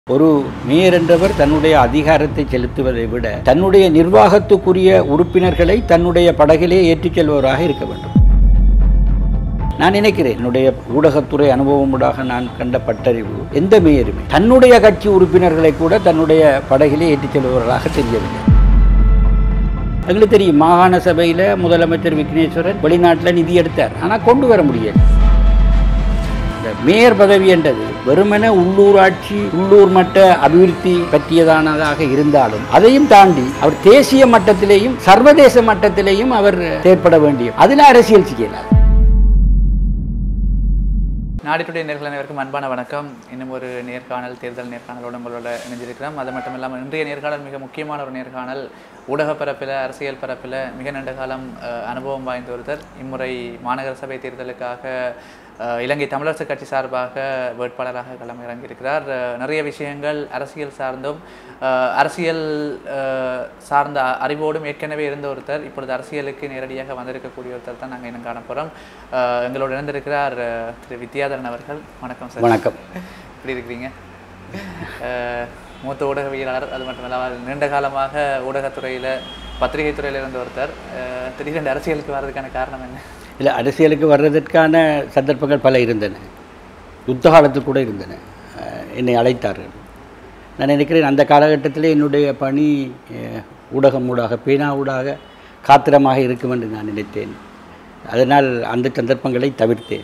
ஒரு மேயர் என்றவர் தன்னுடைய அதிகாரத்தை செலுத்துவதை விட தன்னுடைய நிர்வாகத்துக்குரிய உறுப்பினர்களை தன்னுடைய படகிலே ஏற்றிச் செல்பவராக இருக்க வேண்டும் நான் நினைக்கிறேன் என்னுடைய ஊடகத்துறை அனுபவமுடாக நான் கண்ட பட்டறிவு எந்த மேயருமே தன்னுடைய கட்சி உறுப்பினர்களை கூட தன்னுடைய படகிலே ஏற்றிச் செல்பவர்களாக தெரியவில்லை எங்களுக்கு தெரியும் மாகாண சபையில் முதலமைச்சர் விக்னேஸ்வரன் வெளிநாட்டில் நிதி எடுத்தார் ஆனால் கொண்டு வர முடியல இந்த மேயர் பதவி என்றது வெறுமனே உள்ளூராட்சி உள்ளூர் மட்ட அபிவிருத்தி பற்றியதானதாக இருந்தாலும் அதையும் தாண்டி அவர் தேசிய மட்டத்திலேயும் சர்வதேச மட்டத்திலேயும் அவர் செயற்பட வேண்டிய அதில் அரசியல் செய்யலாம் நாடிட்டுடைய நேர்கள் அனைவருக்கும் அன்பான வணக்கம் இன்னும் ஒரு நேர்காணல் தேர்தல் நேர்காணலோடு உங்களோட இணைஞ்சிருக்கிறோம் அது மட்டும் இல்லாமல் இன்றைய நேர்காணல் மிக முக்கியமான ஒரு நேர்காணல் ஊடக பரப்பில் அரசியல் பரப்பில் மிக நீண்ட காலம் அஹ், அனுபவம் வாய்ந்த ஒருத்தர் இம்முறை மாநகர சபை தேர்தலுக்காக அஹ், இலங்கை தமிழரசு கட்சி சார்பாக வேட்பாளராக களம் இறங்கியிருக்கிறார் அஹ், நிறைய விஷயங்கள் அரசியல் சார்ந்தும் அஹ், அரசியல் அஹ், சார்ந்த அ- அறிவோடும் ஏற்கனவே இருந்த ஒருத்தர் இப்பொழுது அரசியலுக்கு நேரடியாக வந்திருக்கக்கூடிய ஒருத்தர் தான் நாங்கள் இன்னும் காண போகிறோம் எங்களோடு இணைந்திருக்கிறார் அஹ், திரு வித்யாதரன் அவர்கள் வணக்கம் சார் வணக்கம் எப்படி இருக்கிறீங்க அஹ், மூத்த ஊடகவியலாளர் அது மட்டும் இல்லாமல் நீண்ட காலமாக ஊடகத்துறையில் பத்திரிகை துறையில் இருந்த ஒருத்தர் அஹ், திடீரென்று அரசியலுக்கு வர்றதுக்கான காரணம் என்ன இல்லை அரசியலுக்கு வர்றதற்கான சந்தர்ப்பங்கள் பல இருந்தன யுத்த காலத்தில் கூட இருந்தன அஹ், என்னை அழைத்தார்கள் நான் நினைக்கிறேன் அந்த காலகட்டத்தில் என்னுடைய பணி அஹ், ஊடகம் ஊடாக பேனா ஊடாக காத்திரமாக இருக்கும் என்று நான் நினைத்தேன் அதனால் அந்த சந்தர்ப்பங்களை தவிர்த்தேன்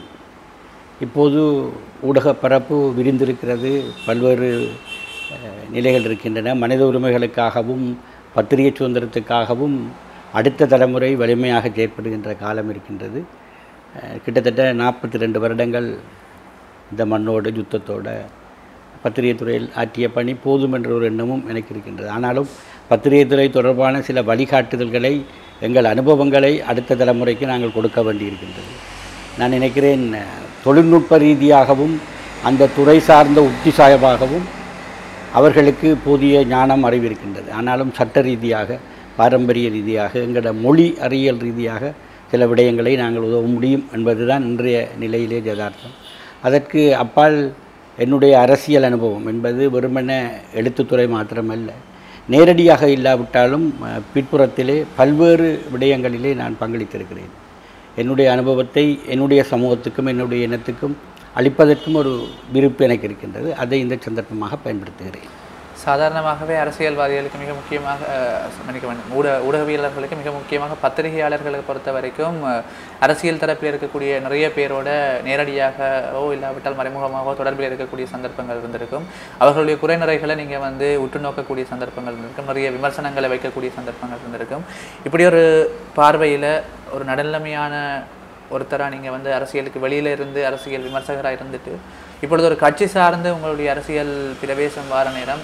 இப்போது ஊடக பரப்பு விரிந்திருக்கிறது பல்வேறு அஹ், நிலைகள் இருக்கின்றன மனித உரிமைகளுக்காகவும் பத்திரிகை சுதந்திரத்துக்காகவும் அடுத்த தலைமுறை வலிமையாக செயற்படுகின்ற காலம் இருக்கின்றது அஹ், கிட்டத்தட்ட நாற்பத்தி ரெண்டு வருடங்கள் இந்த மண்ணோடு யுத்தத்தோட பத்திரிகை துறையில் ஆற்றிய பணி போதும் என்ற ஒரு எண்ணமும் எனக்கு இருக்கின்றது ஆனாலும் பத்திரிகை துறை தொடர்பான சில வழிகாட்டுதல்களை எங்கள் அனுபவங்களை அடுத்த தலைமுறைக்கு நாங்கள் கொடுக்க வேண்டியிருக்கின்றது நான் நினைக்கிறேன் அஹ், தொழில்நுட்ப ரீதியாகவும் அந்த துறை சார்ந்த உத்திசாயமாகவும் அவர்களுக்கு போதிய ஞானம் அறிவு இருக்கின்றது ஆனாலும் சட்ட ரீதியாக பாரம்பரிய ரீதியாக எங்களோட மொழி அறிவியல் ரீதியாக சில விடயங்களை நாங்கள் உதவ முடியும் என்பதுதான் இன்றைய நிலையிலே யதார்த்தம் அதற்கு அப்பால் என்னுடைய அரசியல் அனுபவம் என்பது வெறுமனே எழுத்துத்துறை மாத்திரமல்ல நேரடியாக இல்லாவிட்டாலும் அஹ், பிற்புறத்திலே பல்வேறு விடயங்களிலே நான் பங்களித்திருக்கிறேன் என்னுடைய அனுபவத்தை என்னுடைய சமூகத்துக்கும் என்னுடைய இனத்துக்கும் அளிப்பதற்கும் ஒரு விருப்பு எனக்கு இருக்கின்றது அதை இந்த சந்தர்ப்பமாக பயன்படுத்துகிறேன் சாதாரணமாகவே அரசியல்வாதிகளுக்கு மிக முக்கியமாக அஹ், மன்னிக்க வேண்டும் ஊட ஊடகவியலாளர்களுக்கு மிக முக்கியமாக பத்திரிகையாளர்களை பொறுத்த வரைக்கும் அஹ், அரசியல் தரப்பில் இருக்கக்கூடிய நிறைய பேரோட நேரடியாகவோ இல்லாவிட்டால் மறைமுகமாகவோ தொடர்பில் இருக்கக்கூடிய சந்தர்ப்பங்கள் இருந்திருக்கும் அவர்களுடைய குறைநிறைகளை நீங்கள் வந்து உற்று நோக்கக்கூடிய சந்தர்ப்பங்கள் இருந்திருக்கும் நிறைய விமர்சனங்களை வைக்கக்கூடிய சந்தர்ப்பங்கள் இருந்திருக்கும் இப்படி ஒரு பார்வையில் ஒரு நடுநிலைமையான ஒருத்தராக நீங்கள் வந்து அரசியலுக்கு வெளியில இருந்து அரசியல் விமர்சகராக இருந்துட்டு இப்பொழுது ஒரு கட்சி சார்ந்து உங்களுடைய அரசியல் பிரவேசம் வார நேரம்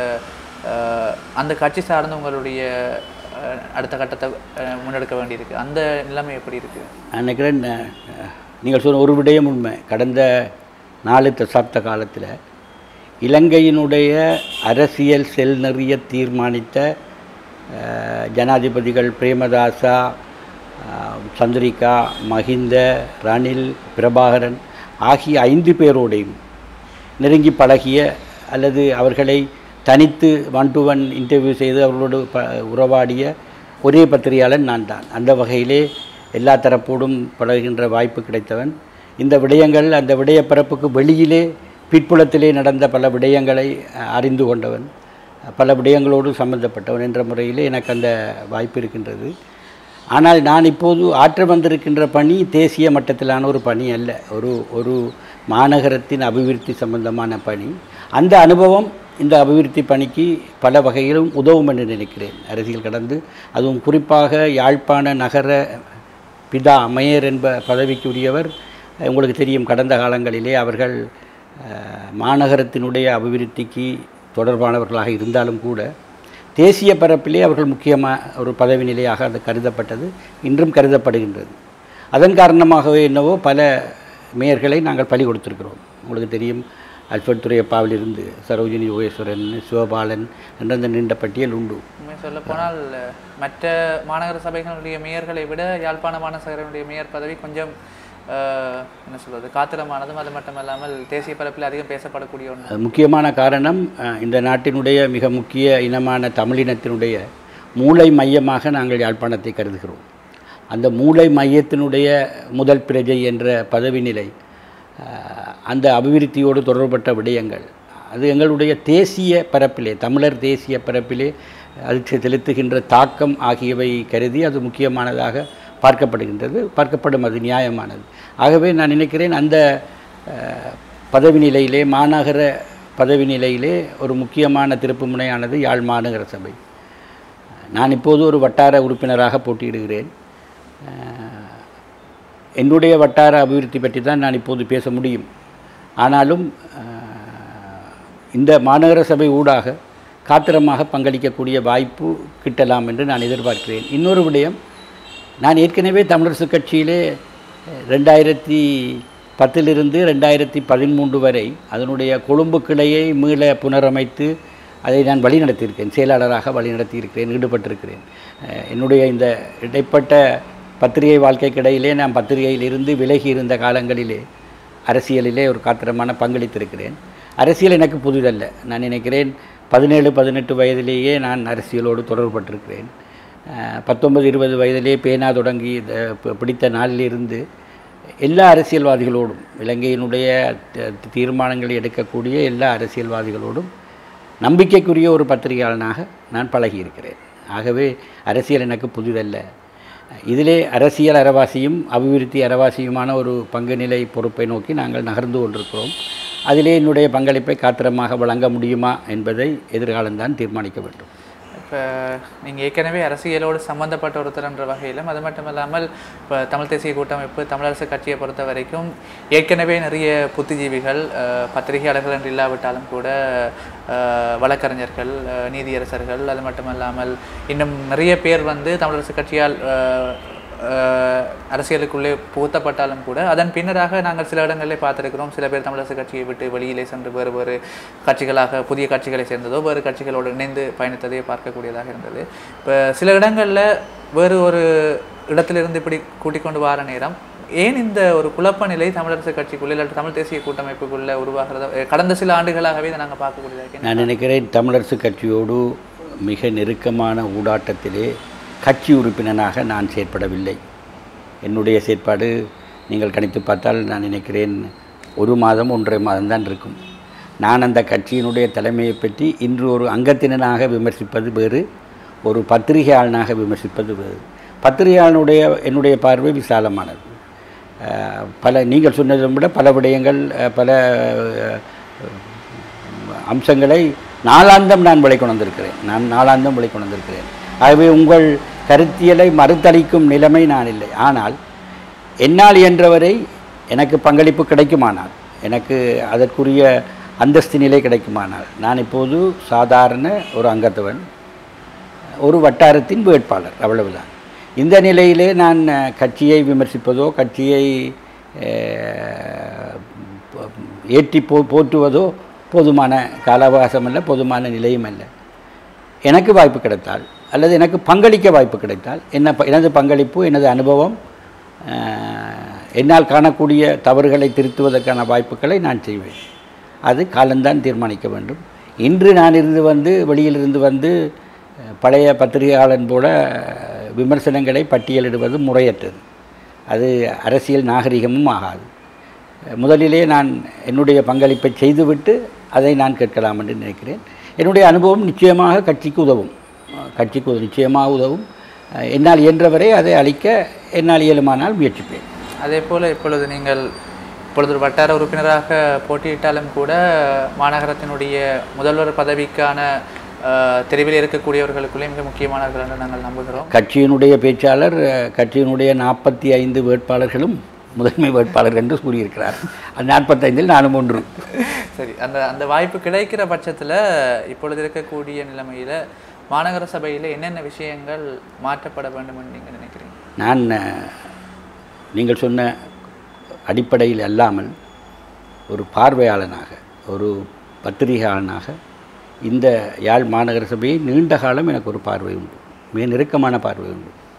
நீங்கள் அந்த கட்சி சார்ந்து உங்களுடைய அஹ், அடுத்த கட்டத்தை அஹ், முன்னெடுக்க வேண்டியிருக்கு அந்த நிலைமை எப்படி இருக்கு நான் நினைக்கிறேன் அஹ், நீங்கள் சொன்ன ஒரு விடயம் உண்மை கடந்த நாலு தசாப்த காலத்தில் இலங்கையினுடைய அரசியல் செல்நெறிய தீர்மானித்த அஹ், ஜனாதிபதிகள் பிரேமதாசா அஹ், சந்திரிகா மஹிந்த ரணில் பிரபாகரன் ஆகிய ஐந்து பேரோடையும் நெருங்கி பழகிய அல்லது அவர்களை தனித்து ஒன் டு ஒன் இன்டர்வியூ செய்து அவர்களோடு ப உறவாடிய ஒரே பத்திரிகையாளன் நான் தான் அந்த வகையிலே எல்லா தரப்போடும் பழகுகின்ற வாய்ப்பு கிடைத்தவன் இந்த விடயங்கள் அந்த விடய பரப்புக்கு வெளியிலே பிற்புலத்திலே நடந்த பல விடயங்களை அஹ், அறிந்து கொண்டவன் பல விடயங்களோடு சம்பந்தப்பட்டவன் என்ற முறையிலே எனக்கு அந்த வாய்ப்பு இருக்கின்றது ஆனால் நான் இப்போது ஆற்ற வந்திருக்கின்ற பணி தேசிய மட்டத்திலான ஒரு பணி அல்ல ஒரு ஒரு மாநகரத்தின் அபிவிருத்தி சம்பந்தமான பணி அந்த அனுபவம் இந்த அபிவிருத்தி பணிக்கு பல வகையிலும் உதவும் என்று நினைக்கிறேன் அரசியல் கடந்து அதுவும் குறிப்பாக யாழ்ப்பாண நகர பிதா மேயர் என்ப பதவிக்குரியவர் உங்களுக்கு தெரியும் கடந்த காலங்களிலே அவர்கள் அஹ், மாநகரத்தினுடைய அபிவிருத்திக்கு தொடர்பானவர்களாக இருந்தாலும் கூட தேசிய பரப்பிலே அவர்கள் முக்கியமாக ஒரு பதவி நிலையாக அது கருதப்பட்டது இன்றும் கருதப்படுகின்றது அதன் காரணமாகவே என்னவோ பல மேயர்களை நாங்கள் பலி கொடுத்திருக்கிறோம் உங்களுக்கு தெரியும் அல்பர்ட் துரையப்பாவிலிருந்து சரோஜினி யோகேஸ்வரன் சிவபாலன் என்ற அந்த நீண்ட பட்டியல் உண்டு உண்மை சொல்ல போனால் மற்ற மாநகர சபைகளுடைய மேயர்களை விட யாழ்ப்பாண மாநகரனுடைய மேயர் பதவி கொஞ்சம் அஹ், என்ன சொல்வது காத்திரமானதும் அது மட்டுமல்லாமல் தேசிய பரப்பில் அதிகம் பேசப்படக்கூடிய ஒன்று அது முக்கியமான காரணம் அஹ், இந்த நாட்டினுடைய மிக முக்கிய இனமான தமிழினத்தினுடைய மூளை மையமாக நாங்கள் யாழ்ப்பாணத்தை கருதுகிறோம் அந்த மூளை மையத்தினுடைய முதல் பிரஜை என்ற பதவி நிலை அஹ், அந்த அபிவிருத்தியோடு தொடர்பட்ட விடயங்கள் அது எங்களுடைய தேசிய பரப்பிலே தமிழர் தேசிய பரப்பிலே அது செ- செலுத்துகின்ற தாக்கம் ஆகியவை கருதி அது முக்கியமானதாக பார்க்கப்படுகின்றது பார்க்கப்படும் அது நியாயமானது ஆகவே நான் நினைக்கிறேன் அந்த அஹ், பதவி நிலையிலே மாநகர பதவி நிலையிலே ஒரு முக்கியமான திருப்பு முனையானது யாழ் மாநகர சபை நான் இப்போது ஒரு வட்டார உறுப்பினராக போட்டியிடுகிறேன் அஹ், என்னுடைய வட்டார அபிவிருத்தி பற்றி தான் நான் இப்போது பேச முடியும் ஆனாலும் அஹ், இந்த மாநகர சபை ஊடாக காத்திரமாக பங்களிக்கக்கூடிய வாய்ப்பு கிட்டலாம் என்று நான் எதிர்பார்க்கிறேன் இன்னொரு விடயம் நான் ஏற்கனவே தமிழரசு கட்சியிலே அஹ், ரெண்டாயிரத்தி பத்திலிருந்து ரெண்டாயிரத்தி பதிமூன்று வரை அதனுடைய கொழும்பு கிளையை மீள புனரமைத்து அதை நான் வழிநடத்தியிருக்கேன் செயலாளராக வழிநடத்தியிருக்கிறேன் ஈடுபட்டிருக்கிறேன் அஹ், என்னுடைய இந்த இடைப்பட்ட பத்திரிகை வாழ்க்கைக்கு இடையிலே நான் பத்திரிகையிலிருந்து விலகி இருந்த காலங்களிலே அரசியலிலே ஒரு காத்திரமான பங்களித்திருக்கிறேன் அரசியல் எனக்கு புதிதல்ல நான் நினைக்கிறேன் பதினேழு பதினெட்டு வயதிலேயே நான் அரசியலோடு தொடர்பட்டிருக்கிறேன் அஹ், பத்தொன்பது இருபது வயதிலே பேனா தொடங்கி இந்த பி- பிடித்த நாளிலிருந்து எல்லா அரசியல்வாதிகளோடும் இலங்கையினுடைய த- தீர்மானங்களை எடுக்கக்கூடிய எல்லா அரசியல்வாதிகளோடும் நம்பிக்கைக்குரிய ஒரு பத்திரிகையாளனாக நான் பழகியிருக்கிறேன் ஆகவே அரசியல் எனக்கு புதிதல்ல இதிலே அரசியல் அரவாசியும் அபிவிருத்தி அரவாசியுமான ஒரு பங்கு நிலை பொறுப்பை நோக்கி நாங்கள் நகர்ந்து கொண்டிருக்கிறோம் அதிலே என்னுடைய பங்களிப்பை காத்திரமாக வழங்க முடியுமா என்பதை எதிர்காலம்தான் தீர்மானிக்க வேண்டும் இப்போ நீங்கள் ஏற்கனவே அரசியலோடு சம்பந்தப்பட்ட ஒருத்தர் என்ற வகையிலும் அது மட்டும் இல்லாமல் இப்போ தமிழ் தேசிய கூட்டமைப்பு தமிழரசு கட்சியை பொறுத்த வரைக்கும் ஏற்கனவே நிறைய புத்திஜீவிகள் அஹ், பத்திரிகையாளர்கள் என்று இல்லாவிட்டாலும் கூட அஹ், வழக்கறிஞர்கள் அஹ், நீதியரசர்கள் அது மட்டும் இல்லாமல் இன்னும் நிறைய பேர் வந்து தமிழரசு கட்சியால் அஹ், அஹ், அரசியலுக்குள்ளே புகுத்தப்பட்டாலும் கூட அதன் பின்னராக நாங்கள் சில இடங்களிலே பார்த்திருக்கிறோம் சில பேர் தமிழரசு கட்சியை விட்டு வெளியிலே சென்று வேறு வேறு கட்சிகளாக புதிய கட்சிகளை சேர்ந்ததோ வேறு கட்சிகளோடு இணைந்து பயணித்ததை பார்க்கக்கூடியதாக இருந்தது இப்போ சில இடங்களில் வேறு ஒரு இடத்திலிருந்து இப்படி கூட்டிக் கொண்டு வர நேரம் ஏன் இந்த ஒரு குழப்ப நிலை தமிழரசு கட்சிக்குள்ளே இல்லாட்டி தமிழ் தேசிய கூட்டமைப்புக்குள்ளே உருவாகிறத அஹ், கடந்த சில ஆண்டுகளாகவே இதை நாங்கள் பார்க்கக்கூடியதாக இருக்கு. நான் நினைக்கிறேன் தமிழரசு கட்சியோடு மிக நெருக்கமான ஊடாட்டத்திலே கட்சி உறுப்பினராக நான் செயற்படவில்லை என்னுடைய செயற்பாடு நீங்கள் கணித்து பார்த்தால் நான் நினைக்கிறேன் ஒரு மாதம் ஒன்றரை மாதம் தான் இருக்கும் நான் அந்த கட்சியினுடைய தலைமையை பற்றி இன்று ஒரு அங்கத்தினனாக விமர்சிப்பது வேறு ஒரு பத்திரிகையாளனாக விமர்சிப்பது வேறு பத்திரிகையாளனுடைய என்னுடைய பார்வை விசாலமானது அஹ், பல நீங்கள் சொன்னதை விட பல விடயங்கள் அஹ், பல அஹ், அம்சங்களை நாளாந்தம் நான் விலை கொண்டு வந்திருக்கிறேன் நான் நாளாந்தம் விலை கொண்டு வந்திருக்கிறேன் ஆகவே உங்கள் கருத்தியலை மறுதளிக்கும் நிலைமை நான் இல்லை ஆனால் என்னால் இயன்றவரை எனக்கு பங்களிப்பு கிடைக்குமானால் எனக்கு அதற்குரிய அந்தஸ்து நிலை கிடைக்குமானால் நான் இப்போது சாதாரண ஒரு அங்கத்தவன் ஒரு வட்டாரத்தின் வேட்பாளர் அவ்வளவுதான் இந்த நிலையிலே நான் அஹ், கட்சியை விமர்சிப்பதோ கட்சியை அஹ், ப- ஏற்றி போ போற்றுவதோ போதுமான கால அவகாசம் அல்ல போதுமான நிலையும் அல்ல எனக்கு வாய்ப்பு கிடைத்தால் அல்லது எனக்கு பங்களிக்க வாய்ப்பு கிடைத்தால் என்ன ப- எனது பங்களிப்பு எனது அனுபவம் அஹ், என்னால் காணக்கூடிய தவறுகளை திருத்துவதற்கான வாய்ப்புகளை நான் செய்வேன் அது காலம்தான் தீர்மானிக்க வேண்டும் இன்று நான் இருந்து வந்து வெளியிலிருந்து வந்து அஹ், பழைய பத்திரிகையாளன் போல அஹ், விமர்சனங்களை பட்டியலிடுவது முறையற்றது அது அரசியல் நாகரிகமும் ஆகாது அஹ், முதலிலே நான் என்னுடைய பங்களிப்பை செய்துவிட்டு அதை நான் கேட்கலாம் என்று நினைக்கிறேன் என்னுடைய அனுபவம் நிச்சயமாக கட்சிக்கு உதவும் அஹ், கட்சிக்கு உதவும் நிச்சயமாக உதவும் அஹ், என்னால் இயன்றவரை அதை அளிக்க என்னால் இயலுமானால் முயற்சிப்பேன் அதே போல் இப்பொழுது நீங்கள் இப்பொழுது ஒரு வட்டார உறுப்பினராக போட்டியிட்டாலும் கூட மாநகரத்தினுடைய முதல்வர் பதவிக்கான அஹ், தெரிவில் இருக்கக்கூடியவர்களுக்குள்ளே மிக முக்கியமானவர்கள் என்று நாங்கள் நம்புகிறோம் கட்சியினுடைய பேச்சாளர் அஹ், கட்சியினுடைய நாற்பத்தி ஐந்து வேட்பாளர்களும் முதன்மை வேட்பாளர் என்று கூறியிருக்கிறார் அந்த நாற்பத்தைந்தில் நானும் ஒன்று சரி அந்த அந்த வாய்ப்பு கிடைக்கிற பட்சத்தில் இப்பொழுது இருக்கக்கூடிய நிலைமையில் மாநகர சபையில் என்னென்ன விஷயங்கள் மாற்றப்பட வேண்டும் என்று நீங்கள் நினைக்கிறீங்க நான் அஹ், நீங்கள் சொன்ன அடிப்படையில் அல்லாமல் ஒரு பார்வையாளனாக ஒரு பத்திரிகையாளனாக இந்த யாழ் மாநகர சபையை நீண்ட காலம் எனக்கு ஒரு பார்வை உண்டு மிக நெருக்கமான பார்வை உண்டு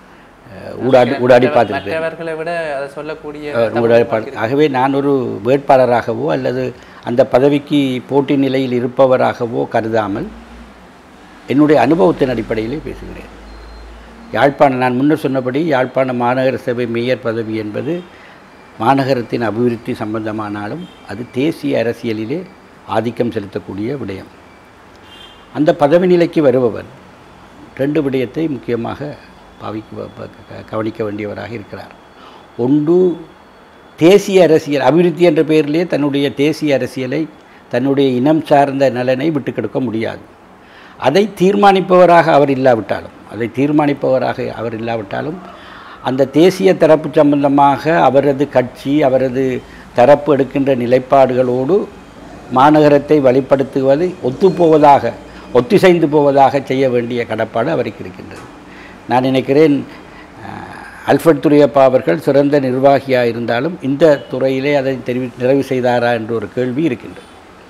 அஹ், ஊடாடி ஊடாடி பார்த்துருக்கேன் மற்றவர்களை விட அதை சொல்லக்கூடிய ஊடாடி பார்த்து ஆகவே நான் ஒரு வேட்பாளராகவோ அல்லது அந்த பதவிக்கு போட்டி நிலையில் இருப்பவராகவோ கருதாமல் என்னுடைய அனுபவத்தின் அடிப்படையிலே பேசுகிறேன் யாழ்ப்பாணம் நான் முன்னர் சொன்னபடி யாழ்ப்பாண மாநகர சபை மேயர் பதவி என்பது மாநகரத்தின் அபிவிருத்தி சம்பந்தமானாலும் அது தேசிய அரசியலிலே ஆதிக்கம் செலுத்தக்கூடிய விடயம் அந்த பதவி நிலைக்கு வருபவர் ரெண்டு விடயத்தை முக்கியமாக பாவிக்க ப- க- கவனிக்க வேண்டியவராக இருக்கிறார் ஒன்று தேசிய அரசியல் அபிவிருத்தி என்ற பெயரிலே தன்னுடைய தேசிய அரசியலை தன்னுடைய இனம் சார்ந்த நலனை விட்டுக் கொடுக்க முடியாது அதை தீர்மானிப்பவராக அவர் இல்லாவிட்டாலும் அதை தீர்மானிப்பவராக அவர் இல்லாவிட்டாலும் அந்த தேசிய தரப்பு சம்பந்தமாக அவரது கட்சி அவரது தரப்பு எடுக்கின்ற நிலைப்பாடுகளோடு மாநகரத்தை வழிப்படுத்துவது ஒத்துப்போவதாக ஒத்திசைந்து போவதாக செய்ய வேண்டிய கடப்பாடு அவருக்கு இருக்கின்றது நான் நினைக்கிறேன் அஹ், அல்ஃபர்ட் துரியப்பா அவர்கள் சிறந்த நிர்வாகியாக இருந்தாலும் இந்த துறையிலே அதை தெரிவி நிறைவு செய்தாரா என்ற ஒரு கேள்வி இருக்கின்றது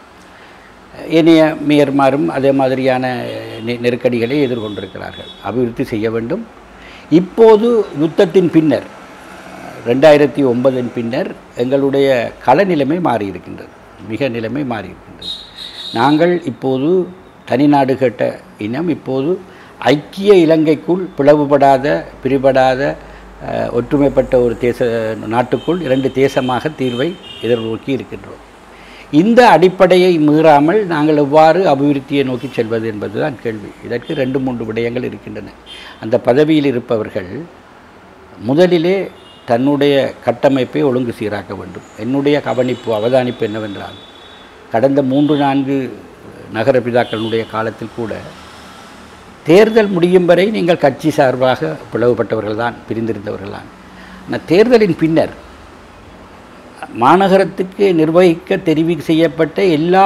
ஏனைய மேயர்மாரும் அதே மாதிரியான நெ- நெருக்கடிகளை எதிர்கொண்டிருக்கிறார்கள் அபிவிருத்தி செய்ய வேண்டும் இப்போது யுத்தத்தின் பின்னர் ரெண்டாயிரத்தி ஒன்பதின் பின்னர் எங்களுடைய கள நிலைமை மாறியிருக்கின்றது மிக நிலைமை மாறியிருக்கின்றது நாங்கள் இப்போது தனிநாடு கேட்ட இனம் இப்போது ஐக்கிய இலங்கைக்குள் பிளவுபடாத பிரிபடாத அஹ், ஒற்றுமைப்பட்ட ஒரு தேச நாட்டுக்குள் இரண்டு தேசமாக தீர்வை எதிர்நோக்கி இருக்கின்றோம் இந்த அடிப்படையை மீறாமல் நாங்கள் எவ்வாறு அபிவிருத்தியை நோக்கி செல்வது என்பதுதான் கேள்வி இதற்கு ரெண்டு மூன்று விடயங்கள் இருக்கின்றன அந்த பதவியில் இருப்பவர்கள் முதலிலே தன்னுடைய கட்டமைப்பை ஒழுங்கு சீராக்க வேண்டும் என்னுடைய கவனிப்பு அவதானிப்பு என்னவென்றால் கடந்த மூன்று நான்கு நகர பிதாக்களுடைய காலத்தில் கூட தேர்தல் முடியும் வரை நீங்கள் கட்சி சார்பாக பிளவுபட்டவர்கள் தான் பிரிந்திருந்தவர்கள் தான் ஆனால் தேர்தலின் பின்னர் மாநகரத்துக்கு நிர்வகிக்க தெரிவு செய்யப்பட்ட எல்லா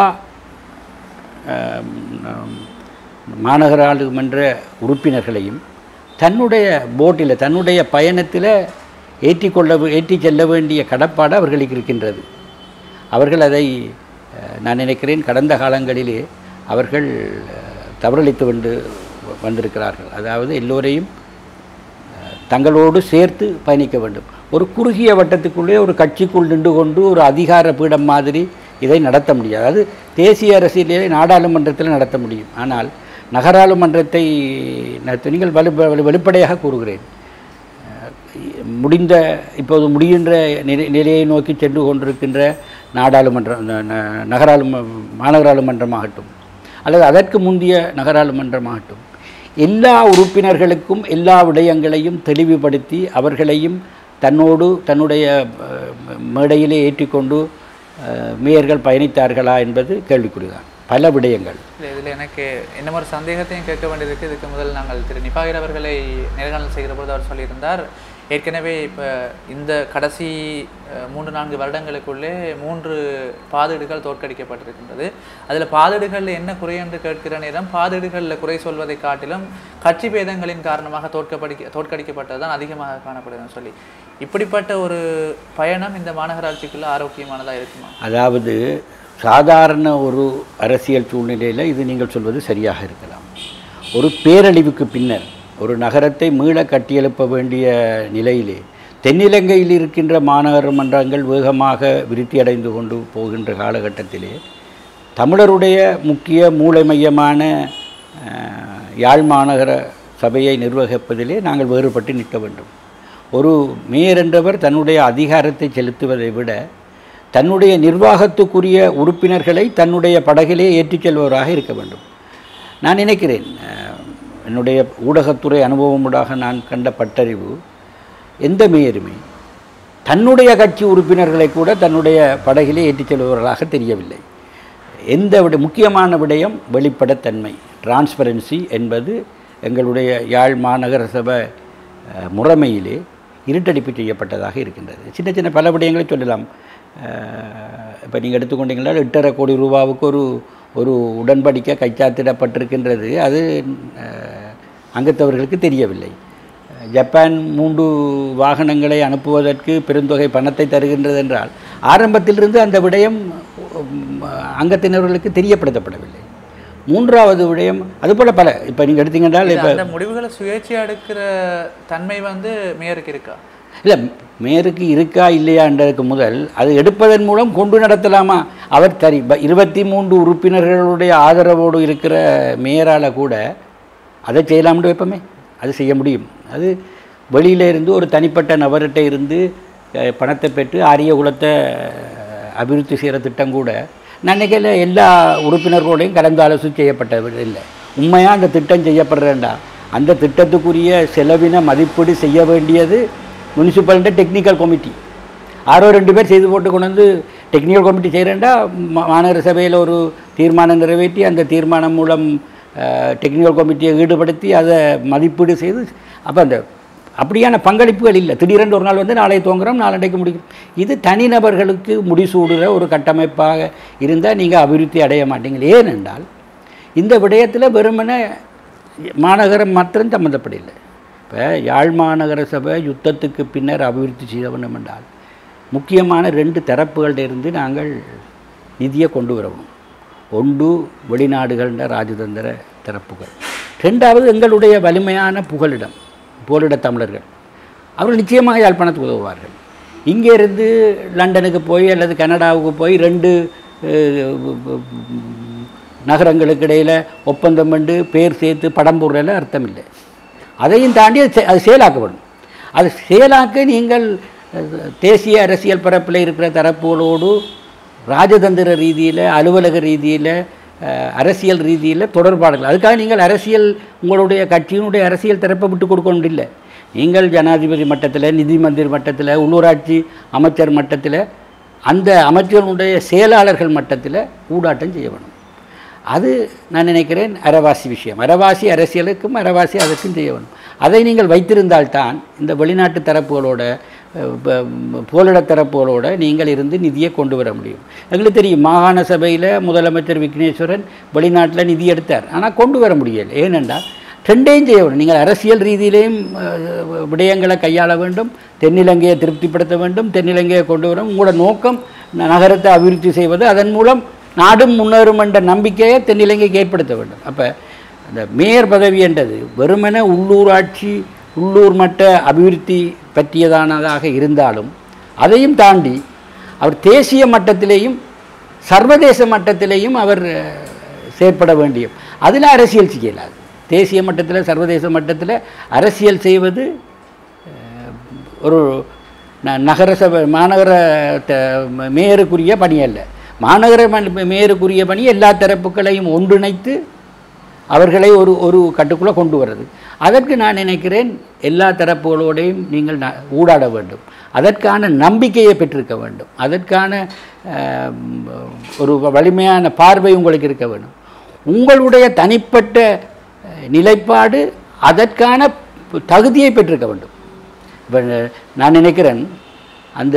ஆம், மாநகராளுமன்ற உறுப்பினர்களையும் தன்னுடைய போட்டில் தன்னுடைய பயணத்தில் ஏற்றிக்கொள்ள வே- ஏற்றிச் செல்ல வேண்டிய கடப்பாடு அவர்களுக்கு இருக்கின்றது அவர்கள் அதை அஹ், நான் நினைக்கிறேன் கடந்த காலங்களிலே அவர்கள் அஹ், தவறளித்து வந்து வந்திருக்கிறார்கள் அதாவது எல்லோரையும் அஹ், தங்களோடு சேர்த்து பயணிக்க வேண்டும் ஒரு குறுகிய வட்டத்துக்குள்ளே ஒரு கட்சிக்குள் நின்று கொண்டு ஒரு அதிகார பீடம் மாதிரி இதை நடத்த முடியாது அது தேசிய அரசியலிலே நாடாளுமன்றத்தில் நடத்த முடியும் ஆனால் நகராளுமன்றத்தை நடத்த நீங்கள் வலு வலு- வெளிப்படையாக கூறுகிறேன் அஹ், முடிந்த இப்போது முடிகின்ற நிலை நிலையை நோக்கி சென்று கொண்டிருக்கின்ற நாடாளுமன்றம் ந- ந- நகராளும மாநகராளுமன்றமாகட்டும் அல்லது அதற்கு முந்தைய நகராளுமன்றமாகட்டும் எல்லா உறுப்பினர்களுக்கும் எல்லா விடயங்களையும் தெளிவுபடுத்தி அவர்களையும் தன்னோடு தன்னுடைய அஹ், மேடையிலே ஏற்றிக்கொண்டு அஹ், மேயர்கள் பயணித்தார்களா என்பது கேள்விக்குறிதான் பல விடயங்கள் இல்லை இதில் எனக்கு என்ன ஒரு சந்தேகத்தையும் கேட்க வேண்டியிருக்கு இதுக்கு முதல் நாங்கள் திரு நிபாகர் அவர்களை நேர்காணல் செய்கிற பொழுது அவர் சொல்லியிருந்தார் ஏற்கனவே இப்போ இந்த கடைசி அஹ், மூன்று நான்கு வருடங்களுக்குள்ளே மூன்று பாதீடுகள் தோற்கடிக்கப்பட்டிருக்கின்றது அதில் பாதீடுகளில் என்ன குறை என்று கேட்கிற நேரம் பாதீடுகளில் குறை சொல்வதை காட்டிலும் கட்சி பேதங்களின் காரணமாக தோற்கப்படி தோற்கடிக்கப்பட்டது தான் அதிகமாக காணப்படுதுன்னு சொல்லி இப்படிப்பட்ட ஒரு பயணம் இந்த மாநகராட்சிக்குள்ள ஆரோக்கியமானதாக இருக்குமா அதாவது சாதாரண ஒரு அரசியல் சூழ்நிலையில் இது நீங்கள் சொல்வது சரியாக இருக்கலாம் ஒரு பேரழிவுக்கு பின்னர் ஒரு நகரத்தை மீள கட்டியெழுப்ப வேண்டிய நிலையிலே தென்னிலங்கையில் இருக்கின்ற மாநகர மன்றங்கள் வேகமாக விருத்தியடைந்து கொண்டு போகின்ற காலகட்டத்திலே தமிழருடைய முக்கிய மூளை மையமான அஹ், யாழ் மாநகர சபையை நிர்வகிப்பதிலே நாங்கள் வேறுபட்டு நிற்க வேண்டும் ஒரு மேயர் என்றவர் தன்னுடைய அதிகாரத்தை செலுத்துவதை விட தன்னுடைய நிர்வாகத்துக்குரிய உறுப்பினர்களை தன்னுடைய படகிலே ஏற்றிச் செல்பவராக இருக்க வேண்டும் நான் நினைக்கிறேன் அஹ், என்னுடைய ஊடகத்துறை அனுபவமுடாக நான் கண்ட பட்டறிவு எந்த மேயருமே தன்னுடைய கட்சி உறுப்பினர்களை கூட தன்னுடைய படகிலே ஏற்றிச் செல்பவர்களாக தெரியவில்லை எந்த விட முக்கியமான விடயம் வெளிப்படைத்தன்மை டிரான்ஸ்பரன்சி என்பது எங்களுடைய யாழ் மாநகர சபை அஹ், முறைமையிலே இருட்டடிப்பு செய்யப்பட்டதாக இருக்கின்றது சின்ன சின்ன பல விடயங்களை சொல்லலாம் இப்போ நீங்கள் எடுத்துக்கொண்டீங்கன்னா எட்டரை கோடி ரூபாவுக்கு ஒரு ஒரு உடன்படிக்கை கைச்சாத்திடப்பட்டிருக்கின்றது அது அஹ், அங்கத்தவர்களுக்கு தெரியவில்லை ஜப்பான் மூன்று வாகனங்களை அனுப்புவதற்கு பெருந்தொகை பணத்தை தருகின்றது என்றால் ஆரம்பத்திலிருந்து அந்த விடயம் உம், அங்கத்தினர்களுக்கு தெரியப்படுத்தப்படவில்லை மூன்றாவது விடயம் அதுபோல் பல இப்போ நீங்கள் எடுத்தீங்கன்றால் இது இப்போ அந்த முடிவுகளை சுயேட்சையா எடுக்கிற தன்மை வந்து மேயருக்கு இருக்கா இல்லை மேயருக்கு இருக்கா இல்லையான்றதுக்கு முதல் அது எடுப்பதன் மூலம் கொண்டு நடத்தலாமா அவர் சரி ப- இருபத்தி மூன்று உறுப்பினர்களுடைய ஆதரவோடு இருக்கிற மேயரால் கூட அதை செய்யலாம்னு வைப்போமே அது செய்ய முடியும் அது வெளியில இருந்து ஒரு தனிப்பட்ட நபர்கிட்ட இருந்து அஹ், பணத்தை பெற்று ஆரிய குலத்தை அஹ், அபிவிருத்தி செய்கிற திட்டம் கூட நான் நினைக்கல எல்லா உறுப்பினர்களோடையும் கலந்து ஆலோசனை செய்யப்பட்டது இல்லை உண்மையாக அந்த திட்டம் செய்யப்படுறேன்டா அந்த திட்டத்துக்குரிய செலவின மதிப்பீடு செய்ய வேண்டியது முனிசிபாலிட்டி டெக்னிக்கல் கமிட்டி ஆரோ ரெண்டு பேர் செய்து போட்டு கொண்டு வந்து டெக்னிக்கல் கமிட்டி செய்கிறேன்டா மாநகர சபையில் ஒரு தீர்மானம் நிறைவேற்றி அந்த தீர்மானம் மூலம் டெக்னிக்கல் கமிட்டியை ஈடுபடுத்தி அதை மதிப்பீடு செய்து அப்போ அந்த அப்படியான பங்களிப்புகள் இல்லை திடீரென்று ஒரு நாள் வந்து நாளை துவங்குறோம் நாளடைக்கு முடிக்கும் இது தனிநபர்களுக்கு முடிசூடுற ஒரு கட்டமைப்பாக இருந்தால் நீங்கள் அபிவிருத்தி அடைய மாட்டீங்க ஏனென்றால் இந்த விடயத்தில் வெறுமனே மாநகரம் மாத்திரம் சம்மந்தப்படவில்லை இப்போ யாழ் மாநகர சபை யுத்தத்துக்கு பின்னர் அபிவிருத்தி செய்ய வேண்டும் என்றால் முக்கியமான ரெண்டு தரப்புகளில் இருந்து நாங்கள் நிதியை கொண்டு வரணும் ஒன்று வெளிநாடுகள்ன்ற ராஜதந்திர தரப்புகள் ரெண்டாவது எங்களுடைய வலிமையான புகலிடம் புகலிட தமிழர்கள் அவர்கள் நிச்சயமாக யாழ்ப்பாணத்துக்கு உதவுவார்கள் இங்கே இருந்து லண்டனுக்கு போய் அல்லது கனடாவுக்கு போய் ரெண்டு அஹ், நகரங்களுக்கு இடையில் ஒப்பந்தம் பண்ணி பேர் சேர்த்து படம் போடுறதுல அர்த்தம் இல்லை அதையும் தாண்டி அது செ- அது செயலாக்கப்படும் அது செயலாக்க நீங்கள் அஹ், தேசிய அரசியல் பரப்பில் இருக்கிற தரப்புகளோடு ராஜதந்திர ரீதியில் அலுவலக ரீதியில் அரசியல் ரீதியில் தொடர்பாடுகள் அதுக்காக நீங்கள் அரசியல் உங்களுடைய கட்சியினுடைய அரசியல் தரப்பை விட்டு கொடுக்க இல்லை நீங்கள் ஜனாதிபதி மட்டத்தில் நிதி மந்திரி மட்டத்தில் உள்ளூராட்சி அமைச்சர் மட்டத்தில் அந்த அமைச்சர்களுடைய செயலாளர்கள் மட்டத்தில் ஊடாட்டம் செய்ய வேணும் அது நான் நினைக்கிறேன் அறவாசி விஷயம் அறவாசி அரசியலுக்கும் அறவாசி அதற்கும் செய்ய வேணும் அதை நீங்கள் வைத்திருந்தால்தான் இந்த வெளிநாட்டு தரப்புகளோட அஹ், ப- ம், போலிட தரப்புகளோட நீங்கள் இருந்து நிதியை கொண்டு வர முடியும் எங்களுக்கு தெரியும் மாகாண சபையில் முதலமைச்சர் விக்னேஸ்வரன் வெளிநாட்டில் நிதி எடுத்தார் ஆனால் கொண்டு வர முடியலை ஏனென்றால் ரெண்டையும் செய்ய வேண்டும் நீங்கள் அரசியல் ரீதியிலேயும் அஹ், விடயங்களை கையாள வேண்டும் தென்னிலங்கையை திருப்திப்படுத்த வேண்டும் தென்னிலங்கையை கொண்டு வர உங்களோட நோக்கம் ந- நகரத்தை அபிவிருத்தி செய்வது அதன் மூலம் நாடும் முன்னேறும் என்ற நம்பிக்கையை தென்னிலங்கைக்கு ஏற்படுத்த வேண்டும் அப்போ அந்த மேயர் பதவி என்றது வெறுமனே உள்ளூராட்சி உள்ளூர் மட்ட அபிவிருத்தி பற்றியதானதாக இருந்தாலும் அதையும் தாண்டி அவர் தேசிய மட்டத்திலேயும் சர்வதேச மட்டத்திலேயும் அவர் அஹ், செயற்பட வேண்டியும் அதில் அரசியல் செய்யலாது தேசிய மட்டத்தில் சர்வதேச மட்டத்தில் அரசியல் செய்வது அஹ், ஒரு ந- நகர சபை மாநகர த- மேயருக்குரிய பணி அல்ல மாநகர ம- மேயருக்குரிய பணி எல்லா தரப்புகளையும் ஒன்றிணைத்து அவர்களை ஒரு ஒரு கட்டுக்குள்ளே கொண்டு வர்றது அதற்கு நான் நினைக்கிறேன் எல்லா தரப்புகளோடையும் நீங்கள் ந- ஊடாட வேண்டும் அதற்கான நம்பிக்கையை பெற்றிருக்க வேண்டும் அதற்கான அஹ், ஒரு வலிமையான பார்வை உங்களுக்கு இருக்க வேண்டும் உங்களுடைய தனிப்பட்ட அஹ், நிலைப்பாடு அதற்கான தகுதியை பெற்றிருக்க வேண்டும் இப்போ நான் நினைக்கிறேன் அந்த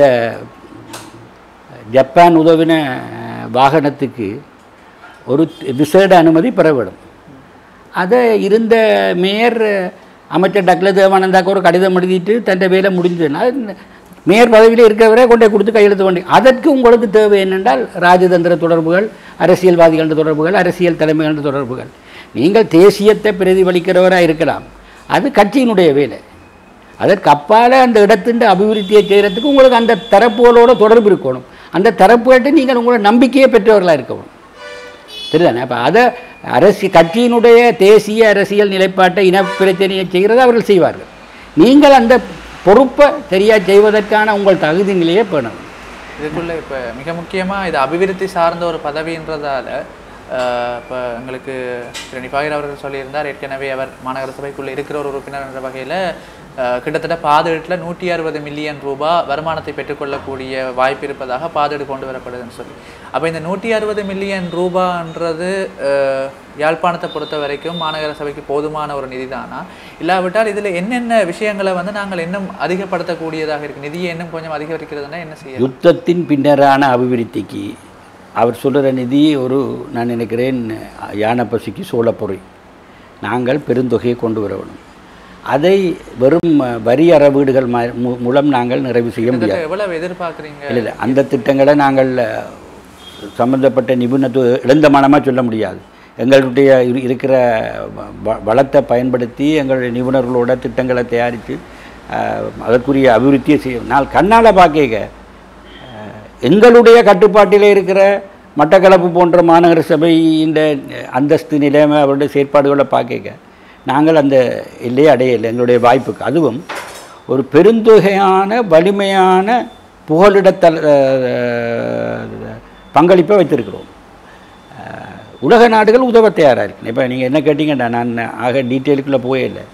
ஜப்பான் உதவின அஹ், வாகனத்துக்கு ஒரு விசேட அனுமதி பெற வேண்டும் அதை இருந்த மேயர் அமைச்சர் டக்ல தேவானந்தாக்கு ஒரு கடிதம் எழுதிட்டு தன் வேலை முடிஞ்சதுன்னா மேயர் பதவியில் இருக்கிறவரே கொண்டே கொடுத்து கையெழுத்து வேண்டி அதற்கு உங்களுக்கு தேவை என்னென்றால் ராஜதந்திர தொடர்புகள் அரசியல்வாதிகள் தொடர்புகள் அரசியல் தலைமைகள் தொடர்புகள் நீங்கள் தேசியத்தை பிரதிபலிக்கிறவராக இருக்கலாம் அது கட்சியினுடைய வேலை அதற்கு அப்பால் அந்த இடத்தின் அபிவிருத்தியை செய்கிறதுக்கு உங்களுக்கு அந்த தரப்புகளோட தொடர்பு இருக்கணும் அந்த தரப்புகள்கிட்ட நீங்கள் உங்களோட நம்பிக்கையை பெற்றவர்களாக இருக்கணும் சரிதானே அப்போ அதை அரசு கட்சியினுடைய தேசிய அரசியல் நிலைப்பாட்டை இன பிரச்சனையை செய்கிறதை அவர்கள் செய்வார்கள் நீங்கள் அந்த பொறுப்பை சரியாக செய்வதற்கான உங்கள் தகுதி நிலையை பெறணும் இதுக்குள்ள இப்ப மிக முக்கியமா இது அபிவிருத்தி சார்ந்த ஒரு பதவின்றதால அஹ், இப்ப எங்களுக்கு திரு நிபாகர் அவர்கள் சொல்லியிருந்தார் ஏற்கனவே அவர் மாநகர சபைக்குள்ள இருக்கிற ஒரு உறுப்பினர் என்ற வகையில அஹ், கிட்டத்தட்ட பாதேட்டில் நூற்றி அறுபது மில்லியன் ரூபாய் வருமானத்தை பெற்றுக்கொள்ளக்கூடிய வாய்ப்பு இருப்பதாக பாதேடு கொண்டு வரப்படுதுன்னு சொல்லி அப்ப இந்த நூற்றி அறுபது மில்லியன் ரூபான்றது அஹ், யாழ்ப்பாணத்தை பொறுத்த வரைக்கும் மாநகர சபைக்கு போதுமான ஒரு நிதி தானா இல்லாவிட்டால் இதுல என்னென்ன விஷயங்களை வந்து நாங்கள் இன்னும் அதிகப்படுத்தக்கூடியதாக இருக்கு நிதியை இன்னும் கொஞ்சம் அதிகரிக்கிறதுனா என்ன செய்ய யுத்தத்தின் பின்னரான அபிவிருத்திக்கு அவர் சொல்கிற நிதி ஒரு நான் நினைக்கிறேன் யானை பசிக்கு சோளப்பொறி நாங்கள் பெருந்தொகையை கொண்டு வர வேணும் அதை வெறும் வரி அறவீடுகள் மா- மூ- மூலம் நாங்கள் நிறைவு செய்ய முடியாது கிட்டத்தட்ட எவ்வளவு எதிர்பார்க்குறீங்க இல்லை இல்லை அந்த திட்டங்களை நாங்கள் அஹ், சம்பந்தப்பட்ட நிபுணத்துவ இழந்த மனமாக சொல்ல முடியாது எங்களுடைய இரு- இருக்கிற வ- வ- வளத்தை பயன்படுத்தி எங்களுடைய நிபுணர்களோட திட்டங்களை தயாரித்து அஹ், அதற்குரிய அபிவிருத்தியை செய்யும் நான் கண்ணால் பார்க்க எங்களுடைய கட்டுப்பாட்டிலே இருக்கிற மட்டக்களப்பு போன்ற மாநகர சபை இந்த அந்தஸ்து நிலைமை அவருடைய செயற்பாடுகளை பார்க்க நாங்கள் அந்த எல்லையை அடையலை எங்களுடைய வாய்ப்புக்கு அதுவும் ஒரு பெருந்தொகையான வலிமையான புகலிடத்தல் அஹ், பங்களிப்பை வைத்திருக்கிறோம் அஹ், உலக நாடுகள் உதவ தயாராக இருக்கு இப்போ நீங்கள் என்ன கேட்டீங்கன்னா நான் ஆக டீட்டெயிலுக்குள்ளே போயே இல்லை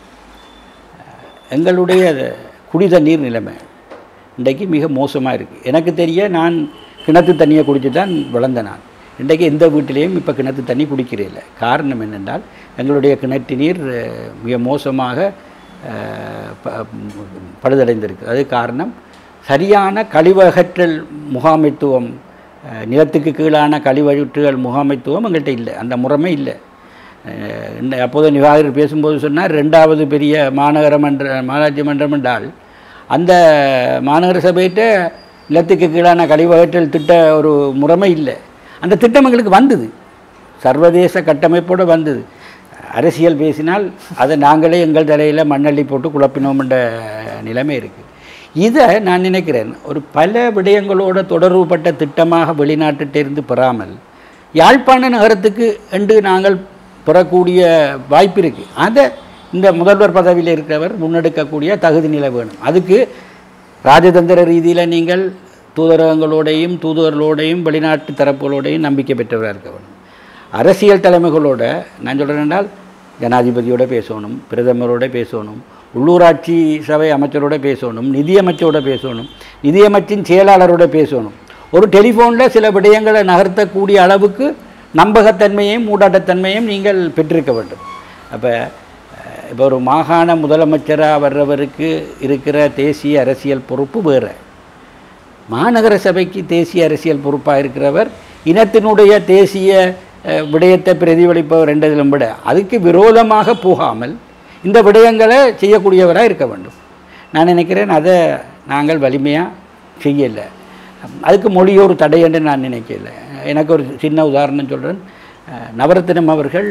எங்களுடைய குடித நீர் நிலைமை இன்றைக்கு மிக மோசமாக இருக்குது எனக்கு தெரிய நான் கிணத்து தண்ணியை குடித்து தான் வளர்ந்த நான் இன்றைக்கு எந்த வீட்டிலையும் இப்போ கிணத்து தண்ணி குடிக்கிறதில்ல காரணம் என்னென்றால் எங்களுடைய கிணற்று நீர் அஹ், மிக மோசமாக அஹ், ப- பழுதடைந்திருக்கு அது காரணம் சரியான கழிவகற்றல் முகாமைத்துவம் அஹ், நிலத்துக்கு கீழான கழிவகற்றுதல் முகாமைத்துவம் எங்கள்கிட்ட இல்லை அந்த முறைமை இல்லை அஹ் இந்த அப்போது நிவாகர் பேசும்போது சொன்னார் ரெண்டாவது பெரிய மாநகர மன்ற மாநகராட்சி மன்றம் என்றால் அந்த மாநகர சபையிட்ட நிலத்துக்கு கீழான கழிவகற்றல் திட்ட ஒரு முறைமை இல்லை அந்த திட்டம் எங்களுக்கு வந்தது சர்வதேச கட்டமைப்போடு வந்தது அரசியல் பேசினால் அதை நாங்களே எங்கள் தலையில் மண்ணள்ளி போட்டு குழப்பினோம் என்ற நிலைமை இருக்குது இதை நான் நினைக்கிறேன் ஒரு பல விடயங்களோட தொடர்புபட்ட திட்டமாக வெளிநாட்டிலிருந்து பெறாமல் யாழ்ப்பாண நகரத்துக்கு என்று நாங்கள் பெறக்கூடிய வாய்ப்பு இருக்குது அதை இந்த முதல்வர் பதவியில் இருக்கிறவர் முன்னெடுக்கக்கூடிய தகுதி நிலை வேணும் அதுக்கு ராஜதந்திர ரீதியில் நீங்கள் தூதரகங்களோடையும் தூதுவர்களோடையும் வெளிநாட்டு தரப்புகளோடையும் நம்பிக்கை பெற்றவராக இருக்க வேணும் அரசியல் தலைமைகளோட நான் சொல்கிறேன் என்றால் ஜனாதிபதியோட பேசணும் பிரதமரோட பேசணும் உள்ளூராட்சி சபை அமைச்சரோட பேசணும் நிதியமைச்சரோட பேசணும் நிதியமைச்சின் செயலாளரோட பேசணும் ஒரு டெலிஃபோனில் சில விடயங்களை நகர்த்தக்கூடிய அளவுக்கு நம்பகத்தன்மையையும் மூடாட்டத்தன்மையும் நீங்கள் பெற்றிருக்க வேண்டும் அப்போ இப்போ ஒரு மாகாண முதலமைச்சராக வர்றவருக்கு இருக்கிற தேசிய அரசியல் பொறுப்பு வேறு மாநகர சபைக்கு தேசிய அரசியல் பொறுப்பாக இருக்கிறவர் இனத்தினுடைய தேசிய அஹ், விடயத்தை பிரதிபலிப்பவர் என்றதிலும் விட அதுக்கு விரோதமாக போகாமல் இந்த விடயங்களை செய்யக்கூடியவராக இருக்க வேண்டும் நான் நினைக்கிறேன் அதை நாங்கள் வலிமையாக செய்யலை அதுக்கு மொழி ஒரு தடை என்று நான் நினைக்கல எனக்கு ஒரு சின்ன உதாரணம் சொல்கிறேன் நவரத்தினம் அவர்கள்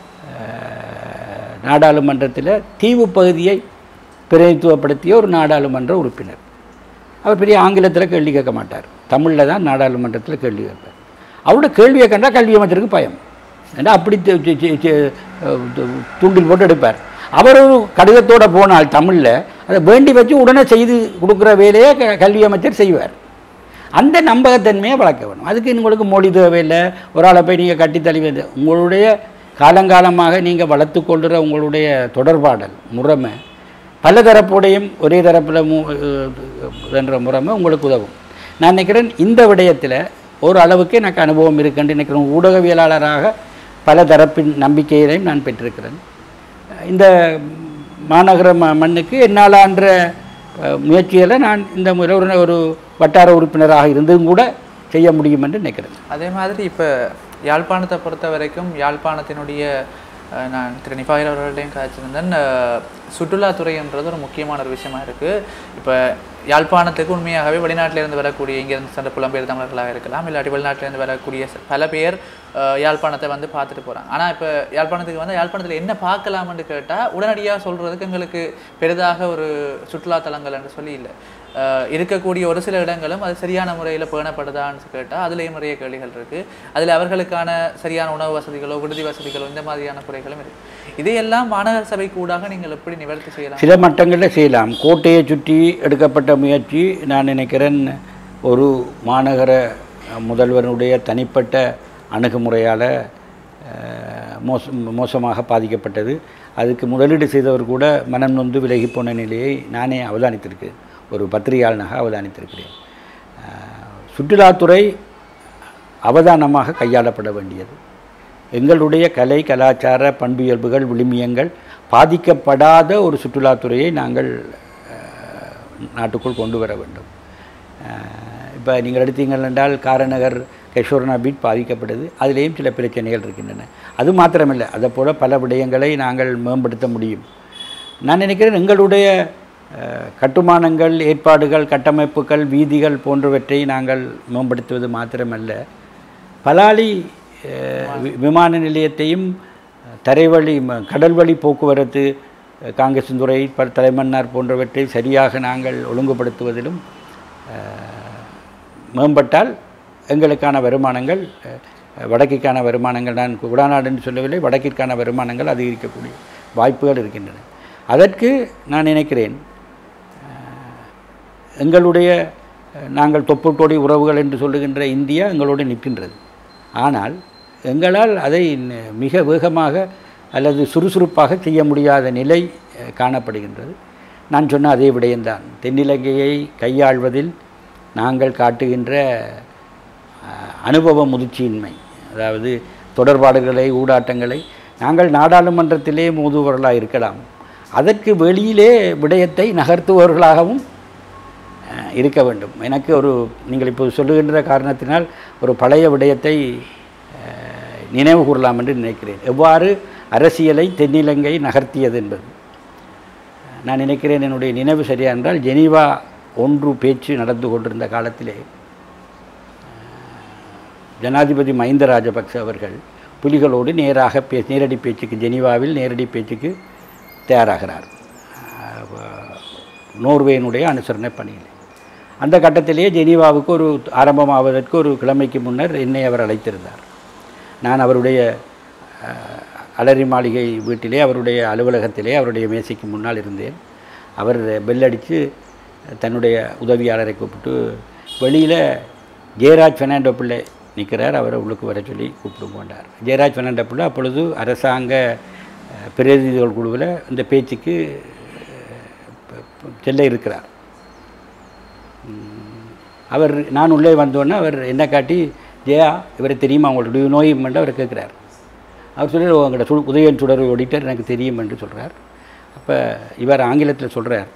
அஹ், நாடாளுமன்றத்தில் தீவு பகுதியை பிரதித்துவப்படுத்திய ஒரு நாடாளுமன்ற உறுப்பினர் அவர் பெரிய ஆங்கிலத்தில் கேள்வி கேட்க மாட்டார் தமிழில் தான் நாடாளுமன்றத்தில் கேள்வி கேட்பார் அவரோட கேள்வியை கண்டால் கல்வி அமைச்சருக்கு பயம் ஏன்னா அப்படி தி- தி- தி- தி- து- தூண்டில் போட்டு எடுப்பார் அவர் ஒரு கடிதத்தோட போனால் தமிழில் அதை வேண்டி வச்சு உடனே செய்து கொடுக்குற வேலையை க- கல்வி அமைச்சர் செய்வார் அந்த நம்பகத்தன்மையை வளர்க்க வேணும் அதுக்கு உங்களுக்கு மொழி தேவையில்லை ஒரு ஆளை போய் நீங்கள் கட்டி தழுவி உங்களுடைய காலங்காலமாக நீங்கள் வளர்த்து கொள்கிற உங்களுடைய தொடர்பாடல் முறைமை பல தரப்போடையும் ஒரே தரப்பில் மு என்ற முறைமை உங்களுக்கு உதவும் நான் நினைக்கிறேன் இந்த விடயத்தில் ஒரு அளவுக்கு எனக்கு அனுபவம் இருக்குன்னு நினைக்கிறேன் ஊடகவியலாளராக பல தரப்பின் நம்பிக்கையையும் நான் பெற்றிருக்கிறேன் இந்த மாநகர ம மண்ணுக்கு என்னாலான்ற அஹ், முயற்சிகளை நான் இந்த முறை ஒரு ஒரு வட்டார உறுப்பினராக இருந்தும் கூட செய்ய முடியும் என்று நினைக்கிறேன் அதே மாதிரி இப்போ யாழ்ப்பாணத்தை பொறுத்த வரைக்கும் யாழ்ப்பாணத்தினுடைய அஹ், நான் திரு நிபாயில் அவர்களையும் காய்ச்சிருந்தேன் அஹ், சுற்றுலாத்துறைன்றது ஒரு முக்கியமான ஒரு விஷயமா இருக்குது இப்போ யாழ்ப்பாணத்துக்கு உண்மையாகவே வெளிநாட்டிலிருந்து வரக்கூடிய இங்கேருந்து சென்ற புலம்பெயர் தமிழர்களாக இருக்கலாம் இல்லாட்டி வெளிநாட்டிலேருந்து வரக்கூடிய ச- பல பேர் அஹ், யாழ்ப்பாணத்தை வந்து பார்த்துட்டு போகிறாங்க ஆனால் இப்போ யாழ்ப்பாணத்துக்கு வந்து யாழ்ப்பாணத்தில் என்ன பார்க்கலாம்னு கேட்டால் உடனடியாக சொல்கிறதுக்கு எங்களுக்கு பெரிதாக ஒரு சுற்றுலா தலங்கள் என்று சொல்லி இல்லை அஹ் இருக்கக்கூடிய ஒரு சில இடங்களும் அது சரியான முறையில் பேணப்படுதான்னு கேட்டால் அதுலேயும் நிறைய கேள்விகள் இருக்குது அதில் அவர்களுக்கான சரியான உணவு வசதிகளோ விடுதி வசதிகளோ இந்த மாதிரியான குறைகளும் இருக்குது இதையெல்லாம் மாநகர சபை கூடாக நீங்கள் எப்படி நிவர்த்தி செய்யலாம் சில மட்டங்களில் செய்யலாம் கோட்டையை சுற்றி எடுக்கப்பட்ட முயற்சி நான் நினைக்கிறேன் ஒரு மாநகர அஹ், முதல்வருடைய தனிப்பட்ட அணுகுமுறையால் மோசம் மோசமாக பாதிக்கப்பட்டது அதுக்கு முதலீடு செய்தவர் கூட மனம் நொந்து விலகி போன நிலையை நானே அவதானித்திருக்கிறேன் ஒரு பத்திரிகையாளனாக அவதானித்திருக்கிறேன் அஹ், சுற்றுலாத்துறை அவதானமாக கையாளப்பட வேண்டியது எங்களுடைய கலை கலாச்சார பண்பியல்புகள் விழுமியங்கள் பாதிக்கப்படாத ஒரு சுற்றுலாத்துறையை நாங்கள் அஹ், நாட்டுக்குள் கொண்டு வர வேண்டும் இப்போ நீங்கள் எடுத்தீங்கள் என்றால் காரநகர் கிஷோர்னா பீட் பாதிக்கப்படுது அதிலேயும் சில பிரச்சனைகள் இருக்கின்றன அது மாத்திரமில்லை அதை போல பல விடயங்களை நாங்கள் மேம்படுத்த முடியும் நான் நினைக்கிறேன் எங்களுடைய அஹ், கட்டுமானங்கள் ஏற்பாடுகள் கட்டமைப்புகள் வீதிகள் போன்றவற்றை நாங்கள் மேம்படுத்துவது மாத்திரமல்ல பலாலி அஹ், வி- விமான நிலையத்தையும் தரைவழி ம- கடல்வழி போக்குவரத்து அஹ், காங்கேசன்துறை ப தலைமன்னார் போன்றவற்றை சரியாக நாங்கள் ஒழுங்குபடுத்துவதிலும் அஹ், மேம்பட்டால் எங்களுக்கான வருமானங்கள் அஹ், வடக்கிற்கான வருமானங்கள் நான் குடாநாடுன்னு சொல்லவில்லை வடக்கிற்கான வருமானங்கள் அதிகரிக்கக்கூடிய வாய்ப்புகள் இருக்கின்றன அதற்கு நான் நினைக்கிறேன் எங்களுடைய அஹ், நாங்கள் தொப்புக்கொடி உறவுகள் என்று சொல்லுகின்ற இந்தியா எங்களோடு நிற்கின்றது ஆனால் எங்களால் அதை ந- மிக வேகமாக அல்லது சுறுசுறுப்பாக செய்ய முடியாத நிலை அஹ், காணப்படுகின்றது நான் சொன்ன அதே விடயம்தான் தென்னிலங்கையை கையாள்வதில் நாங்கள் காட்டுகின்ற அஹ், அனுபவ முதிர்ச்சியின்மை அதாவது தொடர்பாடுகளை ஊடாட்டங்களை நாங்கள் நாடாளுமன்றத்திலே மோதுபவர்களாக இருக்கலாம் அதற்கு வெளியிலே விடயத்தை நகர்த்துபவர்களாகவும் அஹ், இருக்க வேண்டும் எனக்கு ஒரு நீங்கள் இப்போது சொல்லுகின்ற காரணத்தினால் ஒரு பழைய விடயத்தை அஹ், நினைவு கூறலாம் என்று நினைக்கிறேன் எவ்வாறு அரசியலை தென்னிலங்கை நகர்த்தியது என்பது நான் நினைக்கிறேன் என்னுடைய நினைவு சரியா என்றால் ஜெனீவா ஒன்று பேச்சு நடந்து கொண்டிருந்த காலத்திலே ஜனாதிபதி மஹிந்த ராஜபக்ச அவர்கள் புலிகளோடு நேராக பே நேரடி பேச்சுக்கு ஜெனீவாவில் நேரடி பேச்சுக்கு தயாராகிறார் அஹ், நோர்வேயினுடைய அனுசரணை பணியில் அந்த கட்டத்திலேயே ஜெனீவாவுக்கு ஒரு ஆரம்பமாவதற்கு ஒரு கிழமைக்கு முன்னர் என்னை அவர் அழைத்திருந்தார் நான் அவருடைய அஹ், அலரி மாளிகை வீட்டிலே அவருடைய அலுவலகத்திலே அவருடைய மேசைக்கு முன்னால் இருந்தேன் அவர் பெல் அடித்து தன்னுடைய உதவியாளரை கூப்பிட்டு வெளியில் ஜெயராஜ் பெர்னாண்டோ பிள்ளை நிற்கிறார் அவரை உள்ளுக்கு வர சொல்லி கூப்பிட்டு போண்டார் ஜெயராஜ் பெர்னாண்டோ பிள்ளை அப்பொழுது அரசாங்க அஹ், பிரதிநிதிகள் குழுவில் இந்த பேச்சுக்கு அஹ், ப- செல்ல இருக்கிறார் அவர் நான் உள்ளே வந்தோன்னே அவர் என்ன காட்டி ஜெயா இவரை தெரியுமா உங்களுக்கு டு நோயும் என்று அவர் கேட்குறார் அவர் சொல்லி உங்கள்கிட்ட சு உதயன் சுடர் ஒடிட்டர் எனக்கு தெரியும் என்று சொல்கிறார் அப்போ இவர் ஆங்கிலத்தில் சொல்கிறார்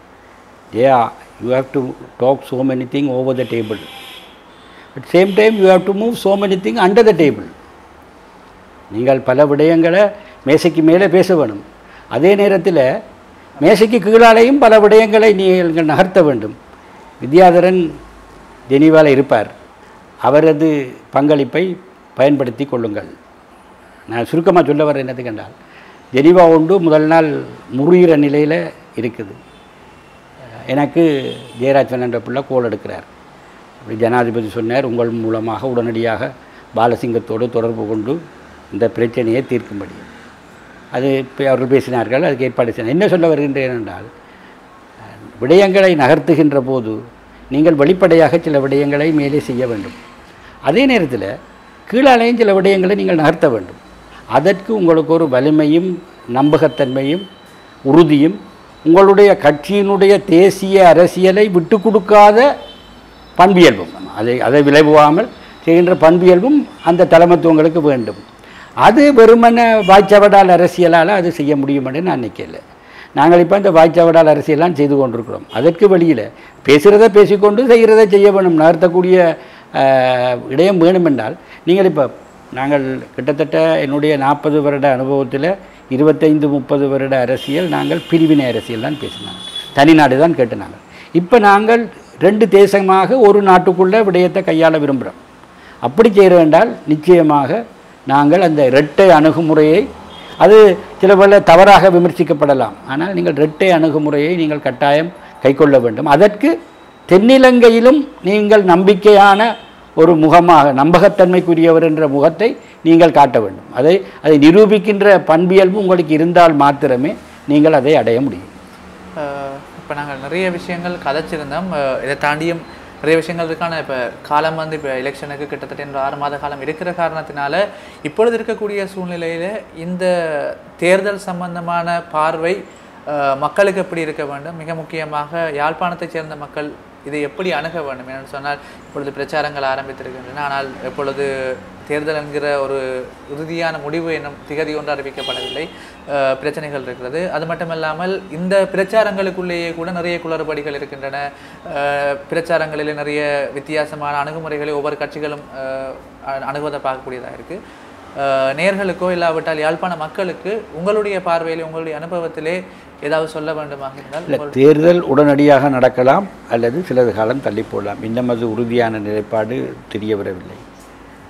Jaya you have to talk so many thing over the table at same time you have to move so many thing under the table நீங்கள் பல விடயங்களை மேசைக்கு மேலே பேச வேணும் அதே நேரத்தில் மேசைக்கு கீழாலேயும் பல விடயங்களை நீங்கள் நகர்த்த வேண்டும் வித்யாதரன் ஜெனீவாவில் இருப்பார் அவரது பங்களிப்பை பயன்படுத்தி கொள்ளுங்கள் நான் சுருக்கமாக சொல்ல வர என்னது கண்டால் ஜெனீவா ஒன்று முதல் நாள் முறிகிற நிலையில் இருக்குது எனக்கு ஜெயராஜ் பெர்னாண்டோ பிள்ளை கோல் எடுக்கிறார் அப்படி ஜனாதிபதி சொன்னார் உங்கள் மூலமாக உடனடியாக பாலசிங்கத்தோடு தொடர்பு கொண்டு இந்த பிரச்சனையை தீர்க்கும்படி அது இப்போ அவர்கள் பேசினார்கள் அதுக்கு ஏற்பாடு செய்ய என்ன சொல்ல வருகின்றேன் என்றால் விடயங்களை நகர்த்துகின்ற போது நீங்கள் வெளிப்படையாக சில விடயங்களை மேலே செய்ய வேண்டும் அதே நேரத்தில் கீழாலையும் சில விடயங்களை நீங்கள் நகர்த்த வேண்டும் அதற்கு உங்களுக்கு ஒரு வலிமையும் நம்பகத்தன்மையும் உறுதியும் உங்களுடைய கட்சியினுடைய தேசிய அரசியலை விட்டு கொடுக்காத பண்பியல்பும் அதை அதை விளைவுவாமல் செய்கின்ற பண்பியல்பும் அந்த தலைமத்துவங்களுக்கு வேண்டும் அது வெறுமன வாய்ச்சவடால் அரசியலால் அது செய்ய முடியும் என்று நான் நினைக்கல நாங்கள் இப்போ இந்த வாய்ச்சவடால் அரசியலாம் செய்து கொண்டிருக்கிறோம் அதற்கு வெளியில் பேசுகிறத பேசிக்கொண்டு செய்கிறத செய்ய வேணும் நகர்த்தக்கூடிய ஆஹ், இடையம் வேணும் என்றால் நீங்கள் இப்போ நாங்கள் கிட்டத்தட்ட என்னுடைய நாற்பது வருட அனுபவத்தில் இருபத்தைந்து முப்பது வருட அரசியல் நாங்கள் பிரிவினை அரசியல் தான் பேசினாங்க தனிநாடு தான் கேட்டுனாங்க இப்போ நாங்கள் ரெண்டு தேசமாக ஒரு நாட்டுக்குள்ளே விடயத்தை கையாள விரும்புகிறோம் அப்படி செய்கிறோம் என்றால் நிச்சயமாக நாங்கள் அந்த இரட்டை அணுகுமுறையை அது சில வேளை தவறாக விமர்சிக்கப்படலாம் ஆனால் நீங்கள் இரட்டை அணுகுமுறையை நீங்கள் கட்டாயம் கைக்கொள்ள வேண்டும் அதற்கு தென்னிலங்கையிலும் நீங்கள் நம்பிக்கையான ஒரு முகமாக நம்பகத்தன்மைக்குரியவர் என்ற முகத்தை நீங்கள் காட்ட வேண்டும் அதை அதை நிரூபிக்கின்ற பண்பியல்பு உங்களுக்கு இருந்தால் மாத்திரமே நீங்கள் அதை அடைய முடியும் இப்போ நாங்கள் நிறைய விஷயங்கள் கதைச்சிருந்தோம் அஹ் இதை தாண்டியும் நிறைய விஷயங்கள் இருக்கான இப்போ காலம் வந்து இப்போ எலெக்ஷனுக்கு கிட்டத்தட்ட இன்னும் ஆறு மாத காலம் இருக்கிற காரணத்தினால இப்பொழுது இருக்கக்கூடிய சூழ்நிலையில் இந்த தேர்தல் சம்பந்தமான பார்வை அஹ், மக்களுக்கு எப்படி இருக்க வேண்டும் மிக முக்கியமாக யாழ்ப்பாணத்தைச் சேர்ந்த மக்கள் இதை எப்படி அணுக வேண்டும் என்று சொன்னால் இப்பொழுது பிரச்சாரங்கள் ஆரம்பித்திருக்கின்றன ஆனால் இப்பொழுது தேர்தல் என்கிற ஒரு இறுதியான முடிவு என்னும் திகதி ஒன்று அறிவிக்கப்படவில்லை அஹ், பிரச்சனைகள் இருக்கிறது அது மட்டுமல்லாமல் இந்த பிரச்சாரங்களுக்குள்ளேயே கூட நிறைய குளறுபடிகள் இருக்கின்றன அஹ், பிரச்சாரங்களில் நிறைய வித்தியாசமான அணுகுமுறைகளை ஒவ்வொரு கட்சிகளும் அஹ், அ- அணுகுவதை பார்க்கக்கூடியதாக இருக்குது நேர்களுக்கோ இல்லாவிட்டால் யாழ்ப்பாண மக்களுக்கு உங்களுடைய பார்வையிலே உங்களுடைய அனுபவத்திலே ஏதாவது சொல்ல வேண்டுமாக இருந்தால் இல்லை தேர்தல் உடனடியாக நடக்கலாம் அல்லது சிலது காலம் தள்ளி போடலாம் இன்னும் அது உறுதியான நிலைப்பாடு தெரிய வரவில்லை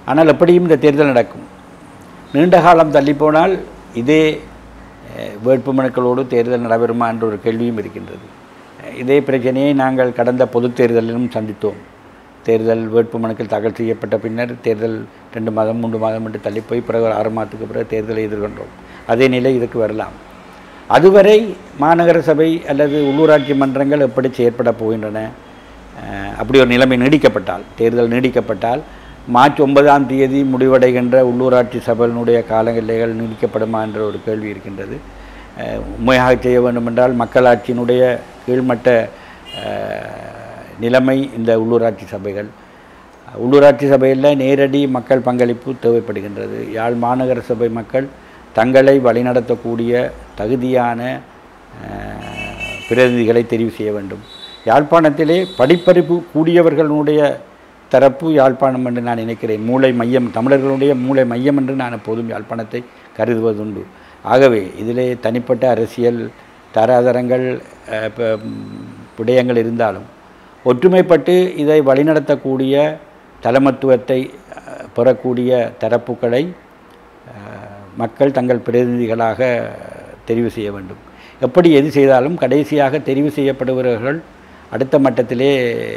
ஆனால் எப்படியும் இந்த தேர்தல் நடக்கும் நீண்ட காலம் தள்ளிப்போனால் இதே அஹ், வேட்புமனுக்களோடு தேர்தல் நடைபெறுமா என்ற ஒரு கேள்வியும் இருக்கின்றது அஹ், இதே பிரச்சனையை நாங்கள் கடந்த பொதுத் தேர்தலிலும் சந்தித்தோம் தேர்தல் வேட்புமனுக்கள் தாக்கல் செய்யப்பட்ட பின்னர் தேர்தல் ரெண்டு மாதம் மூன்று மாதம் என்று தள்ளி போய் பிறகு ஒரு ஆறு மாதத்துக்கு பிறகு தேர்தலை எதிர்கொண்டோம் அதே நிலை இதுக்கு வரலாம் அதுவரை மாநகர சபை அல்லது உள்ளூராட்சி மன்றங்கள் எப்படி செயற்பட போகின்றன அஹ், அப்படி ஒரு நிலைமை நீடிக்கப்பட்டால் தேர்தல் நீடிக்கப்பட்டால் மார்ச் ஒன்பதாம் தேதி முடிவடைகின்ற உள்ளூராட்சி சபையினுடைய கால எல்லைகள் நீடிக்கப்படுமா என்ற ஒரு கேள்வி இருக்கின்றது அஹ், உண்மையாக செய்ய வேண்டுமென்றால் மக்களாட்சியினுடைய கீழ்மட்ட அஹ், நிலைமை இந்த உள்ளூராட்சி சபைகள் உள்ளூராட்சி சபையில் நேரடி மக்கள் பங்களிப்பு தேவைப்படுகின்றது யாழ் மாநகர சபை மக்கள் தங்களை வழிநடத்தக்கூடிய தகுதியான அஹ், பிரதிநிதிகளை தெரிவு செய்ய வேண்டும் யாழ்ப்பாணத்திலே படிப்பறிவு கூடியவர்களுடைய தரப்பு யாழ்ப்பாணம் என்று நான் நினைக்கிறேன் மூளை மையம் தமிழர்களுடைய மூளை மையம் என்று நான் எப்போதும் யாழ்ப்பாணத்தை கருதுவதுண்டு ஆகவே இதிலே தனிப்பட்ட அரசியல் தராதரங்கள் அஹ், ப- ம், விடயங்கள் இருந்தாலும் ஒற்றுமைப்பட்டு இதை வழிநடத்தக்கூடிய தலைமத்துவத்தை அஹ், பெறக்கூடிய தரப்புகளை அஹ், மக்கள் தங்கள் பிரதிநிதிகளாக தெரிவு செய்ய வேண்டும் எப்படி எது செய்தாலும் கடைசியாக தெரிவு செய்யப்படுபவர்கள் அடுத்த மட்டத்திலே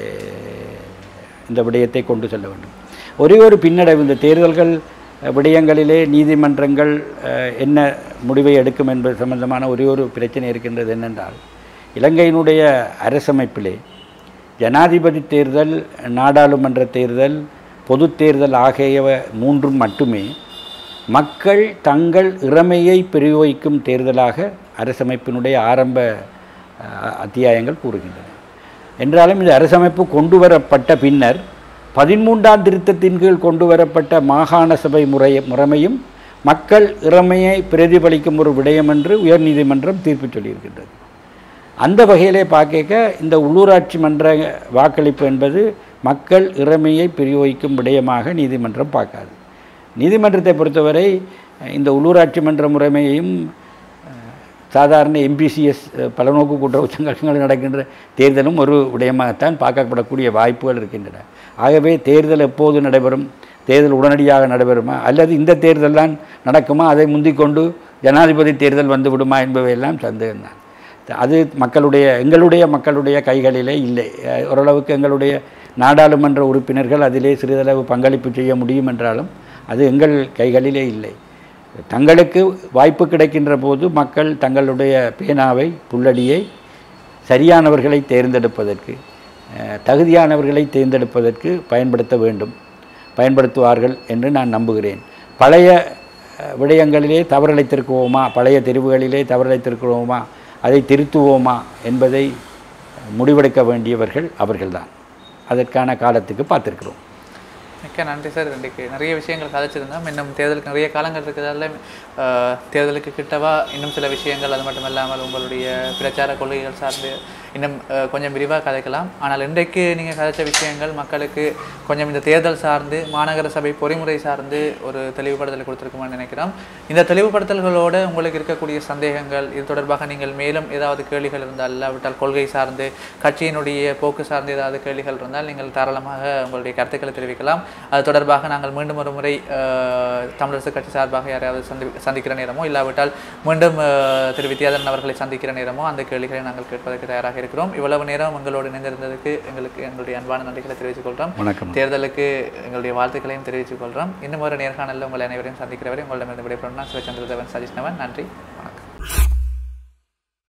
இந்த விடயத்தை கொண்டு செல்ல வேண்டும் ஒரே ஒரு பின்னடைவு இந்த தேர்தல்கள் அஹ், விடயங்களிலே நீதிமன்றங்கள் அஹ், என்ன முடிவை எடுக்கும் என்பது சம்பந்தமான ஒரே ஒரு பிரச்சனை இருக்கின்றது என்னென்றால் இலங்கையினுடைய அரசமைப்பிலே ஜனாதிபதி தேர்தல் நாடாளுமன்ற தேர்தல் பொதுத் தேர்தல் ஆகியவ மூன்றும் மட்டுமே மக்கள் தங்கள் இறமையை பிரயோகிக்கும் தேர்தலாக அரசமைப்பினுடைய ஆரம்ப அஹ், அத்தியாயங்கள் கூறுகின்றன என்றாலும் இந்த அரசமைப்பு கொண்டு வரப்பட்ட பின்னர் பதிமூன்றாம் திருத்தத்தின் கீழ் கொண்டு வரப்பட்ட மாகாண சபை முறை முறைமையும் மக்கள் இறமையை பிரதிபலிக்கும் ஒரு விடயம் என்று உயர்நீதிமன்றம் தீர்ப்பு சொல்லியிருக்கின்றது அந்த வகையிலே பார்க்க இந்த உள்ளூராட்சி மன்ற வாக்களிப்பு என்பது மக்கள் இறமையை பிரயோகிக்கும் விடயமாக நீதிமன்றம் பார்க்காது நீதிமன்றத்தை பொறுத்தவரை இந்த உள்ளூராட்சி மன்ற முறைமையையும் அஹ், சாதாரண எம்பிசிஎஸ் பலநோக்கு கூட்டுறவு சங்கங்கள் நடக்கின்ற தேர்தலும் ஒரு விடயமாகத்தான் பார்க்கப்படக்கூடிய வாய்ப்புகள் இருக்கின்றன ஆகவே தேர்தல் எப்போது நடைபெறும் தேர்தல் உடனடியாக நடைபெறுமா அல்லது இந்த தேர்தல் தான் நடக்குமா அதை முந்திக்கொண்டு ஜனாதிபதி தேர்தல் வந்து விடுமா என்பவையெல்லாம் சந்தேகம்தான் அது மக்களுடைய எங்களுடைய மக்களுடைய கைகளிலே இல்லை அஹ் ஓரளவுக்கு எங்களுடைய நாடாளுமன்ற உறுப்பினர்கள் அதிலே சிறிதளவு பங்களிப்பு செய்ய முடியும் என்றாலும் அது எங்கள் கைகளிலே இல்லை தங்களுக்கு வாய்ப்பு கிடைக்கின்ற போது மக்கள் தங்களுடைய பேனாவை புல்லடியை சரியானவர்களை தேர்ந்தெடுப்பதற்கு அஹ், தகுதியானவர்களை தேர்ந்தெடுப்பதற்கு பயன்படுத்த வேண்டும் பயன்படுத்துவார்கள் என்று நான் நம்புகிறேன் பழைய அஹ், விடயங்களிலே தவறிழைத்திருக்கிறோமா பழைய தெரிவுகளிலே தவறிழைத்திருக்கிறோமா அதை திருத்துவோமா என்பதை முடிவெடுக்க வேண்டியவர்கள் அவர்கள்தான் அதற்கான காலத்துக்கு பார்த்திருக்கிறோம் மிக்க நன்றி சார் இன்றைக்கு நிறைய விஷயங்கள் கதைச்சிருந்தோம் இன்னும் தேர்தலுக்கு நிறைய காலங்கள் இருக்கிறதால ஆஹ், தேர்தலுக்கு கிட்டவா இன்னும் சில விஷயங்கள் அது மட்டும் இல்லாமல் உங்களுடைய பிரச்சார கொள்கைகள் சார்ந்து இன்னும் ஆஹ், கொஞ்சம் விரிவாக கதைக்கலாம் ஆனால் இன்றைக்கு நீங்கள் கதைச்ச விஷயங்கள் மக்களுக்கு கொஞ்சம் இந்த தேர்தல் சார்ந்து மாநகர சபை பொறிமுறை சார்ந்து ஒரு தெளிவுபடுத்தல் கொடுத்துருக்குமான்னு நினைக்கிறோம் இந்த தெளிவுபடுத்தல்களோடு உங்களுக்கு இருக்கக்கூடிய சந்தேகங்கள் இது தொடர்பாக நீங்கள் மேலும் ஏதாவது கேள்விகள் இருந்தால் இல்லாவிட்டால் கொள்கை சார்ந்து கட்சியினுடைய போக்கு சார்ந்து ஏதாவது கேள்விகள் இருந்தால் நீங்கள் தாராளமாக உங்களுடைய கருத்துக்களை தெரிவிக்கலாம் அது தொடர்பாக நாங்கள் மீண்டும் ஒரு முறை ஆஹ், தமிழரசு கட்சி சார்பாக யாரையாவது சந்தி சந்திக்கிற நேரமோ இல்லாவிட்டால் மீண்டும் ஆஹ், திரு வித்யாதரன் அவர்களை சந்திக்கிற நேரமோ அந்த கேள்விகளை நாங்கள் கேட்பதற்கு தயாராக இருக்கிறோம் இவ்வளவு நேரம் எங்களோடு இணைந்திருந்ததுக்கு எங்களுக்கு எங்களுடைய அன்பான நன்றிகளை தெரிவித்துக் கொள்கிறோம் வணக்கம் தேர்தலுக்கு எங்களுடைய வாழ்த்துக்களையும் தெரிவித்துக் கொள்கிறோம் இன்னும் ஒரு நேர்காணலில் உங்கள் அனைவரையும் சந்திக்கிறவரை உங்களிடமிருந்து விடைபெறணும் சிவச்சந்திர தேவன் சஜிஷ்ணவன் நன்றி